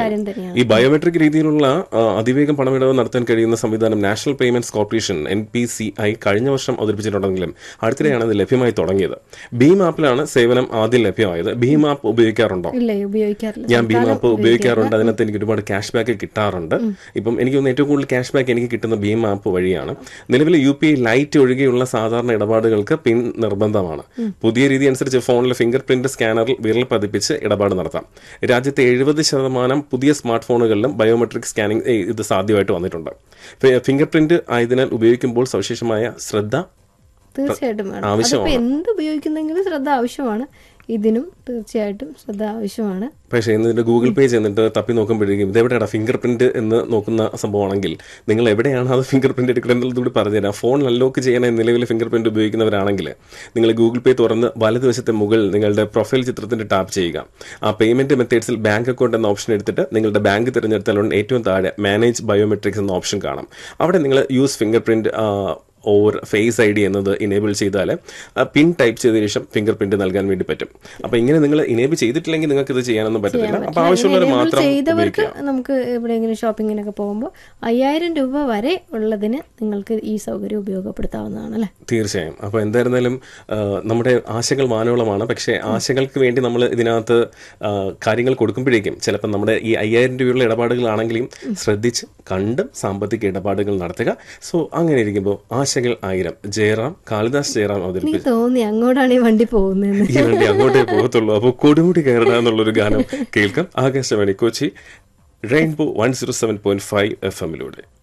കാര്യം തന്നെയാണ് ഈ ബയോമെട്രിക് രീതിയിലുള്ള ആ, അതിവേഗം പണമിടവ് നടത്താൻ കഴിയുന്ന സംവിധാനം national payments corporation N P C I കഴിഞ്ഞ വർഷം അവതരിപ്പിച്ചിട്ടുണ്ടെങ്കിലും അടുത്തിടെയാണ് ഇത് ലഭ്യമായി തുടങ്ങിയത് ഭീം ആപ്പിലാണ് സേവനം ആദ്യം ലഭ്യമായത് ഭീം ആപ്പ് ഉപയോഗിക്കാറുണ്ടോ ഇല്ല ഉപയോഗിക്കാറില്ല ഞാൻ ഭീം ആപ്പ് ഉപയോഗിക്കാറുണ്ട് അതിനകത്ത് എനിക്ക് ഒരുപാട് ക്യാഷ് ബാക്ക് കിട്ടാറുണ്ട് ഇപ്പം എനിക്ക് തോന്നുന്നു ഏറ്റവും കൂടുതൽ ക്യാഷ് ബാക്ക് എനിക്ക് കിട്ടുന്ന ഭീം ആപ്പ് വഴിയാണ് നിലവിൽ യു പി ഐ ലൈറ്റ് ഒഴികെയുള്ള സാധാരണ ഇടപാടുകൾക്ക് പിൻ നിർബന്ധമാണ് പുതിയ രീതി അനുസരിച്ച് ഫോണിലെ ഫിംഗർ പ്രിന്റ് സ്കാനറിൽ വിരൽ പതിപ്പിച്ച് ഇടപാട് നടത്താം രാജ്യത്തെ എഴുപത് ശതമാനം പുതിയ സ്മാർട്ട് ഫോണുകളിലും ബയോമെട്രിക് സ്കാനിംഗ് ഏ, ഇത് സാധ്യമായിട്ട് വന്നിട്ടുണ്ട് ഫിംഗർ പ്രിന്റ് ആയതിനാൽ ഉപയോഗിക്കുമ്പോൾ സവിശേഷമായ ശ്രദ്ധ തീർച്ചയായിട്ടും വേണം ആവശ്യമാണ്. അതിപ്പോ എന്ത് ഉപയോഗിക്കുന്നെങ്കിലും ശ്രദ്ധ ആവശ്യമാണ് ഇതിനും തീർച്ചയായിട്ടും ശ്രദ്ധ ആവശ്യമാണ് പക്ഷേ എന്നിട്ട് ഗൂഗിൾ പേ ചെന്നിട്ട് തപ്പി നോക്കുമ്പോഴേക്കും ഇതെവിടെയാണ് ഫിംഗർ പ്രിന്റ് എന്ന് നോക്കുന്ന സംഭവമാണെങ്കിൽ നിങ്ങൾ എവിടെയാണ് അത് ഫിംഗർ പ്രിന്റ് എടുക്കുന്നത് എന്നുള്ളത് കൂടി പറഞ്ഞുതരാം ഫോൺ അൺലോക്ക് ചെയ്യാൻ നിലവിൽ ഫിംഗർ പ്രിന്റ് ഉപയോഗിക്കുന്നവരാണെങ്കിൽ നിങ്ങൾ ഗൂഗിൾ പേ തുറന്ന് വലതുവശത്തെ മുകളിൽ നിങ്ങളുടെ പ്രൊഫൈൽ ചിത്രത്തിന്റെ ടാപ്പ് ചെയ്യുക ആ പേയ്മെന്റ് മെത്തേഡ്സിൽ ബാങ്ക് അക്കൗണ്ട് എന്ന ഓപ്ഷൻ എടുത്തിട്ട് നിങ്ങളുടെ ബാങ്ക് തിരഞ്ഞെടുത്താൽ ഉടൻ ഏറ്റവും താഴെ മാനേജ് ബയോമെട്രിക്സ് എന്ന ഓപ്ഷൻ കാണാം അവിടെ നിങ്ങൾ use fingerprint over face I D എന്നത് ഇനേബിൾ ചെയ്താൽ പിൻ ടൈപ്പ് ചെയ്ത ശേഷം ഫിംഗർ പ്രിന്റ് നൽകാൻ വേണ്ടി പറ്റും അപ്പൊ ഇങ്ങനെ നിങ്ങൾ ഇനേബിൾ ചെയ്തിട്ടില്ലെങ്കിൽ നിങ്ങൾക്ക് ഇത് ചെയ്യാനൊന്നും പറ്റത്തില്ല അപ്പൊ ആവശ്യമുള്ളവർ enable മാത്രം ചെയ്തവർക്ക് ഉപയോഗിക്കുക നമുക്ക് എവിടെയെങ്കിലും ഷോപ്പിങ്ങിനൊക്കെ പോകുമ്പോൾ അയ്യായിരം രൂപ വരെ ഉള്ളതിന് നിങ്ങൾക്ക് ഈ സൗകര്യം ഉപയോഗപ്പെടുത്താവുന്നതാണ് അല്ലേ തീർച്ചയായും അപ്പോൾ എന്തായിരുന്നാലും ആ, നമ്മുടെ ആശകൾ മാനവളമാണ് പക്ഷേ ആശകൾക്ക് വേണ്ടി നമ്മൾ ഇതിനകത്ത് ആ, കാര്യങ്ങൾ കൊടുക്കുമ്പോഴേക്കും ചിലപ്പോൾ നമ്മുടെ ഈ അയ്യായിരം രൂപയുള്ള ഇടപാടുകളാണെങ്കിലും ശ്രദ്ധിച്ച് കണ്ടും സാമ്പത്തിക ഇടപാടുകൾ നടത്തുക സോ അങ്ങനെ ഇരിക്കുമ്പോൾ ആശകൾ ആയിരം ജയറാം കാളിദാസ് ജയറാം അവതരിപ്പിച്ചു എനിക്ക് തോന്നി അങ്ങോട്ടാണ് ഈ വണ്ടി പോകുന്നതെന്ന് ഈ വണ്ടി അങ്ങോട്ടേ പോകത്തുള്ളൂ അപ്പോൾ കൊടുമുടി കയറുക എന്നുള്ളൊരു ഗാനം കേൾക്കാം Akashvani Kochi rainbow one zero seven point five F എമ്മിലൂടെ